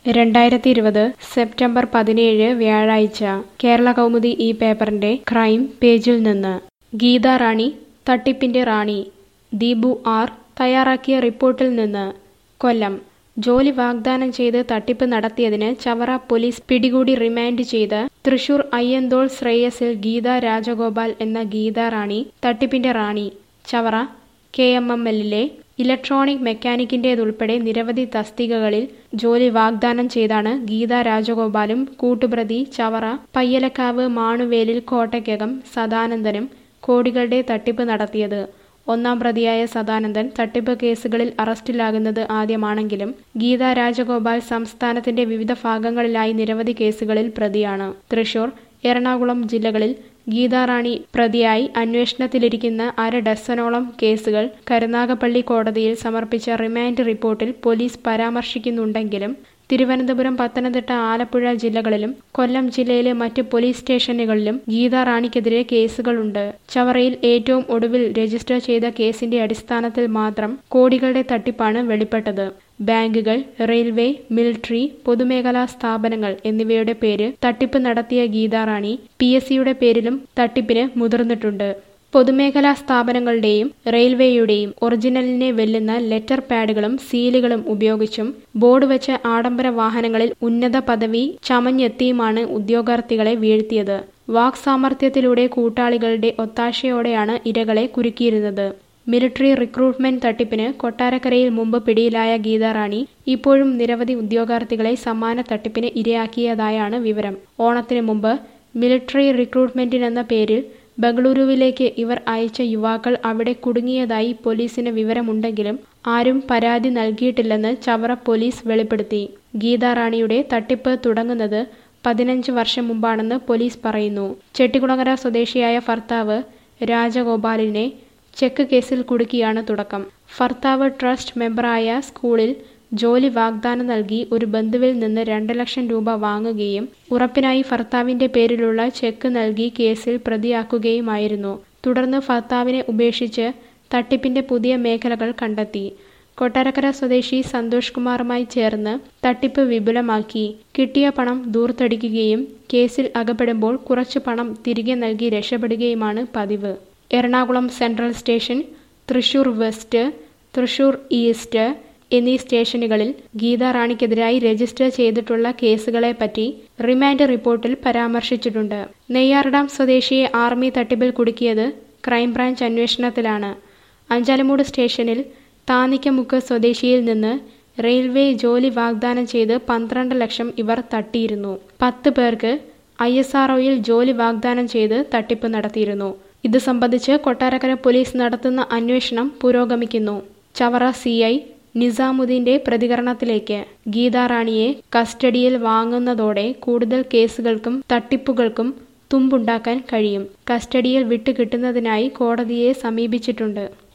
രണ്ടായിരത്തി ഇരുപത് സെപ്റ്റംബർ പതിനേഴ് വ്യാഴാഴ്ച കേരള കൗമുദി ഈ പേപ്പറിന്റെ ക്രൈം പേജിൽ നിന്ന് ഗീത റാണി തട്ടിപ്പിന്റെ റാണി ദീപു ആർ തയ്യാറാക്കിയ റിപ്പോർട്ടിൽ നിന്ന് കൊല്ലം ജോലി വാഗ്ദാനം ചെയ്ത് തട്ടിപ്പ് നടത്തിയതിന് ചവറ പോലീസ് പിടികൂടി റിമാൻഡ് ചെയ്ത് തൃശൂർ അയ്യന്തോൾ ശ്രേയസിൽ ഗീത രാജഗോപാൽ എന്ന ഗീത റാണി തട്ടിപ്പിന്റെ റാണി ചവറ കെ എം എം എല്ലിലെ ഇലക്ട്രോണിക് മെക്കാനിക്കിന്റേതുൾപ്പെടെ നിരവധി തസ്തികകളിൽ ജോലി വാഗ്ദാനം ചെയ്താണ് ഗീത രാജഗോപാലും കൂട്ടുപ്രതി ചവറ പയ്യലക്കാവ് മാണുവേലിൽ കോട്ടയ്ക്കകം സദാനന്ദനും കോടികളുടെ തട്ടിപ്പ് നടത്തിയത് ഒന്നാം പ്രതിയായ സദാനന്ദൻ തട്ടിപ്പ് കേസുകളിൽ അറസ്റ്റിലാകുന്നത് ആദ്യമാണെങ്കിലും ഗീത രാജഗോപാൽ സംസ്ഥാനത്തിന്റെ വിവിധ ഭാഗങ്ങളിലായി നിരവധി കേസുകളിൽ പ്രതിയാണ് തൃശൂർ എറണാകുളം ജില്ലകളിൽ ഗീതാറാണി പ്രതിയായി അന്വേഷണത്തിലിരിക്കുന്ന അര ഡസനോളം കേസുകൾ കരുനാഗപ്പള്ളി കോടതിയിൽ സമർപ്പിച്ച റിമാൻഡ് റിപ്പോർട്ടിൽ പോലീസ് പരാമർശിക്കുന്നുണ്ടെങ്കിലും തിരുവനന്തപുരം പത്തനംതിട്ട ആലപ്പുഴ ജില്ലകളിലും കൊല്ലം ജില്ലയിലെ മറ്റ് പോലീസ് സ്റ്റേഷനുകളിലും ഗീത റാണിക്കെതിരെ കേസുകളുണ്ട് ചവറയിൽ ഏറ്റവും ഒടുവിൽ രജിസ്റ്റർ ചെയ്ത കേസിന്റെ അടിസ്ഥാനത്തിൽ മാത്രം കോടികളുടെ തട്ടിപ്പാണ് വെളിപ്പെട്ടത് ബാങ്കുകൾ റെയിൽവേ മിലിറ്ററി പൊതുമേഖലാ സ്ഥാപനങ്ങൾ എന്നിവയുടെ പേര് തട്ടിപ്പ് നടത്തിയ ഗീതാറാണി പി എസ് സിയുടെ പേരിലും തട്ടിപ്പിന് മുതിർന്നിട്ടുണ്ട് പൊതുമേഖലാ സ്ഥാപനങ്ങളുടെയും റെയിൽവേയുടെയും ഒറിജിനലിനെ വെല്ലുന്ന ലെറ്റർ പാഡുകളും സീലുകളും ഉപയോഗിച്ചും ബോർഡ് വെച്ച ആഡംബര വാഹനങ്ങളിൽ ഉന്നത പദവി ചമഞ്ഞെത്തിയുമാണ് ഉദ്യോഗാർത്ഥികളെ വീഴ്ത്തിയത് വാക്സാമർത്ഥ്യത്തിലൂടെ കൂട്ടാളികളുടെ ഒത്താശയോടെയാണ് ഇരകളെ കുരുക്കിയിരുന്നത് മിലിറ്ററി റിക്രൂട്ട്മെന്റ് തട്ടിപ്പിന് കൊട്ടാരക്കരയിൽ മുമ്പ് പിടിയിലായ ഗീതാറാണി ഇപ്പോഴും നിരവധി ഉദ്യോഗാർത്ഥികളെ സമാന തട്ടിപ്പിന് ഇരയാക്കിയതായാണ് വിവരം ഓണത്തിന് മുമ്പ് മിലിറ്ററി റിക്രൂട്ട്മെന്റിനെന്ന പേരിൽ ബംഗളൂരുവിലേക്ക് ഇവർ അയച്ച യുവാക്കൾ അവിടെ കുടുങ്ങിയതായി പോലീസിന് വിവരമുണ്ടെങ്കിലും ആരും പരാതി നൽകിയിട്ടില്ലെന്ന് ചവറ പോലീസ് വെളിപ്പെടുത്തി ഗീതാറാണിയുടെ തട്ടിപ്പ് തുടങ്ങുന്നത് പതിനഞ്ച് വർഷം മുമ്പാണെന്ന് പോലീസ് പറയുന്നു ചെട്ടികുളങ്ങര സ്വദേശിയായ ഭർത്താവ് രാജഗോപാലിനെ ചെക്ക് കേസിൽ കുടുക്കിയാണ് തുടക്കം ഭർത്താവ് ട്രസ്റ്റ് മെമ്പറായ സ്കൂളിൽ ജോലി വാഗ്ദാനം നൽകി ഒരു ബന്ധുവിൽ നിന്ന് രണ്ട് ലക്ഷം രൂപ വാങ്ങുകയും ഉറപ്പിനായി ഭർത്താവിന്റെ പേരിലുള്ള ചെക്ക് നൽകി കേസിൽ പ്രതിയാക്കുകയുമായിരുന്നു തുടർന്ന് ഭർത്താവിനെ ഉപേക്ഷിച്ച് തട്ടിപ്പിന്റെ പുതിയ മേഖലകൾ കണ്ടെത്തി കൊട്ടാരക്കര സ്വദേശി സന്തോഷ് കുമാറുമായി ചേർന്ന് തട്ടിപ്പ് വിപുലമാക്കി കിട്ടിയ പണം ദൂർത്തടിക്കുകയും കേസിൽ അകപ്പെടുമ്പോൾ കുറച്ചു പണം തിരികെ നൽകി രക്ഷപ്പെടുകയുമാണ് പതിവ് Ernakulam central station Thrissur west Thrissur east എന്നീ സ്റ്റേഷനുകളിൽ ഗീത റാണിക്കെതിരായി രജിസ്റ്റർ ചെയ്തിട്ടുള്ള കേസുകളെപ്പറ്റി റിമാൻഡ് റിപ്പോർട്ടിൽ പരാമർശിച്ചിട്ടുണ്ട് നെയ്യാർഡാം സ്വദേശിയെ ആർമി തട്ടിപ്പിൽ കുടുക്കിയത് ക്രൈംബ്രാഞ്ച് അന്വേഷണത്തിലാണ് അഞ്ചാലമൂട് സ്റ്റേഷനിൽ താന്നിക്കമുക്ക് സ്വദേശിയിൽ നിന്ന് റെയിൽവേ ജോലി വാഗ്ദാനം ചെയ്ത് പന്ത്രണ്ട് ലക്ഷം ഇവർ തട്ടിയിരുന്നു പത്ത് പേർക്ക് ഐ എസ് ആർഒയിൽ ജോലി വാഗ്ദാനം ചെയ്ത് തട്ടിപ്പ് നടത്തിയിരുന്നു ഇത് സംബന്ധിച്ച് കൊട്ടാരക്കര പോലീസ് നടത്തുന്ന അന്വേഷണം പുരോഗമിക്കുന്നു ചവറ സി ഐ നിസാമുദ്ദീന്റെ പ്രതികരണത്തിലേക്ക് ഗീതാറാണിയെ കസ്റ്റഡിയിൽ വാങ്ങുന്നതോടെ കൂടുതൽ കേസുകൾക്കും തട്ടിപ്പുകൾക്കും തുമ്പുണ്ടാക്കാൻ കഴിയും കസ്റ്റഡിയിൽ വിട്ടുകിട്ടുന്നതിനായി കോടതിയെ സമീപിച്ചിട്ടുണ്ട്